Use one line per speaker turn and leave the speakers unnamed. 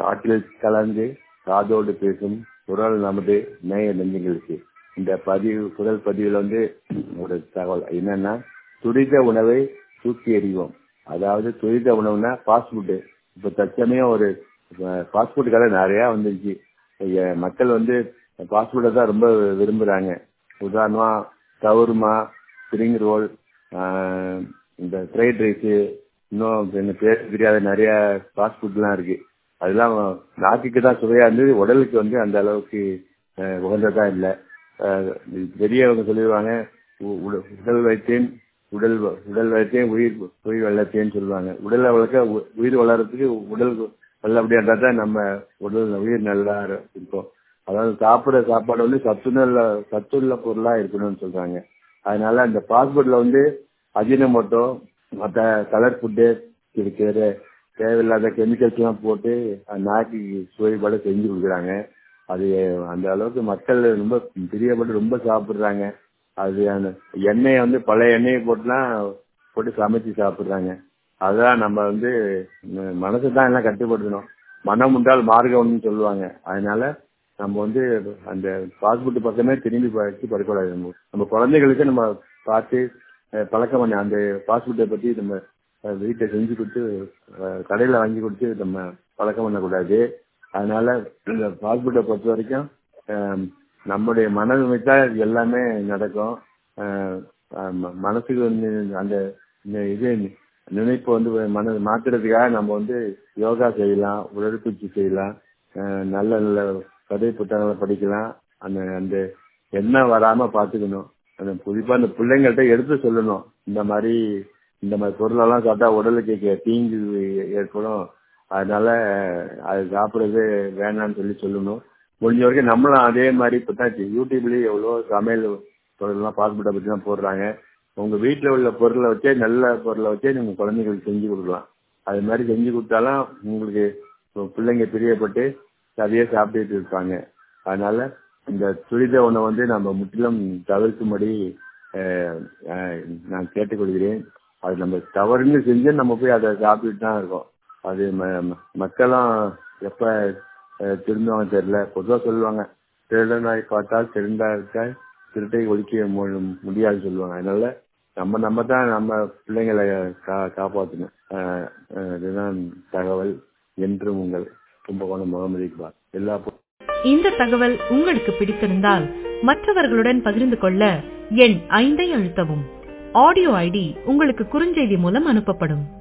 காற்றில் கலந்து காதோடு பேசும் குரல் நமது நேய நெஞ்சங்களுக்கு இந்த பதிவு குரல் பதிவில் வந்து ஒரு தகவல் என்னன்னா துரித உணவை தூக்கி எறிவோம் அதாவது துரித உணவுனா ஃபாஸ்ட் ஃபுட்டு இப்போ தற்சமயம் ஒரு ஃபாஸ்ட் ஃபுட் கடை நிறையா வந்துருச்சு மக்கள் வந்து ஃபாஸ்ட் ஃபுட்டை தான் ரொம்ப விரும்புகிறாங்க உதாரணமா சவுர்மா ஸ்ப்ரிங் ரோல் இந்த ஃப்ரைட் ரைஸு இன்னும் என்ன பேர் தெரியாத நிறைய ஃபாஸ்ட் ஃபுட்லாம் இருக்கு அதெல்லாம் நாக்குக்கு தான் சுவையாக இருந்தது உடலுக்கு வந்து அந்த அளவுக்கு உகந்ததா இல்லை பெரியவங்க சொல்லிடுவாங்க உடல் வைத்தேன் உடல் உடல் வளர்த்தேன் உயிர் உயிர் வளர்த்தேன்னு சொல்லுவாங்க உடலை வளர்க்க உயிர் வளர்றதுக்கு உடல் நல்லபடியா இருந்தா தான் நம்ம உடல் உயிர் நல்லா இருக்கும் அதாவது சாப்பிட்ற சாப்பாடு வந்து சத்துணர்ல சத்துள்ள பொருளா இருக்கணும்னு சொல்றாங்க அதனால அந்த பாஸ்போர்ட்ல வந்து அஜினமோட்டோ மற்ற கலர் ஃபுட்டு இருக்கிற தேவையில்லாத கெமிக்கல்ஸ் எல்லாம் போட்டு நாக்கு சுவைப்பட செஞ்சு கொடுக்குறாங்க அது அந்த அளவுக்கு மக்கள் ரொம்ப பிரியப்பட்டு ரொம்ப சாப்பிடுறாங்க அது அந்த எண்ணெயை வந்து பழைய எண்ணெயை போட்டுலாம் போட்டு சமைச்சு சாப்பிடுறாங்க அதான் நம்ம வந்து மனசு தான் எல்லாம் கட்டுப்படுத்தணும் மனம் உண்டால் மார்க்கம்னு சொல்லுவாங்க அதனால நம்ம வந்து அந்த பாஸ்போர்ட் பக்கமே திரும்பி வச்சு படக்கூடாது நம்ம நம்ம குழந்தைகளுக்கு நம்ம பார்த்து பழக்கம் பண்ண அந்த பாஸ்போர்ட்டை பத்தி நம்ம வீட்டை செஞ்சு கொடுத்து கடையில் வாங்கி கொடுத்து நம்ம பழக்கம் பண்ணக்கூடாது அதனால இந்த பாஸ்போர்ட்டை பொறுத்த வரைக்கும் நம்முடைய மனது வைத்தா எல்லாமே நடக்கும் மனசுக்கு வந்து அந்த இது நினைப்பு வந்து மன மாத்துறதுக்காக நம்ம வந்து யோகா செய்யலாம் உடற்பயிற்சி செய்யலாம் நல்ல நல்ல கதை புத்தகங்களை படிக்கலாம் அந்த அந்த எண்ணம் வராம பாத்துக்கணும் அந்த குறிப்பா அந்த பிள்ளைங்கள்ட்ட எடுத்து சொல்லணும் இந்த மாதிரி இந்த மாதிரி பொருளெல்லாம் சாப்பிட்டா உடலுக்கு தீங்கு ஏற்படும் அதனால அது சாப்பிடுறது வேணாம்னு சொல்லி சொல்லணும் முடிஞ்ச வரைக்கும் நம்மளும் அதே மாதிரி இப்போ தான் யூடியூப்லேயே எவ்வளோ சமையல் பொருள்லாம் பாஸ்போர்ட்டை பற்றி தான் போடுறாங்க உங்கள் வீட்டில் உள்ள பொருளை வச்சே நல்ல பொருளை வச்சே நீங்கள் குழந்தைங்களுக்கு செஞ்சு கொடுக்கலாம் அது மாதிரி செஞ்சு கொடுத்தாலும் உங்களுக்கு பிள்ளைங்க பிரியப்பட்டு அதையே சாப்பிட்டுட்டு இருப்பாங்க அதனால இந்த துரித உணவை வந்து நம்ம முற்றிலும் தவிர்க்கும்படி நான் கேட்டுக்கொள்கிறேன் அது நம்ம தவறுன்னு செஞ்சு நம்ம போய் அதை சாப்பிட்டுட்டு தான் இருக்கோம் அது மக்களும் எப்போ திருந்தவங்க தெரியல பொதுவாக சொல்லுவாங்க திருடனாய் பார்த்தால் திருந்தா இருக்க திருட்டை ஒழிக்க முடியாதுன்னு சொல்லுவாங்க அதனால நம்ம நம்ம தான் நம்ம பிள்ளைங்களை கா காப்பாற்றணும் இதுதான் தகவல் என்றும் உங்கள் கும்பகோணம் முகமது இக்பால் எல்லா
இந்த தகவல் உங்களுக்கு பிடித்திருந்தால் மற்றவர்களுடன் பகிர்ந்து கொள்ள எண் ஐந்தை அழுத்தவும் ஆடியோ ஐடி உங்களுக்கு குறுஞ்செய்தி மூலம் அனுப்பப்படும்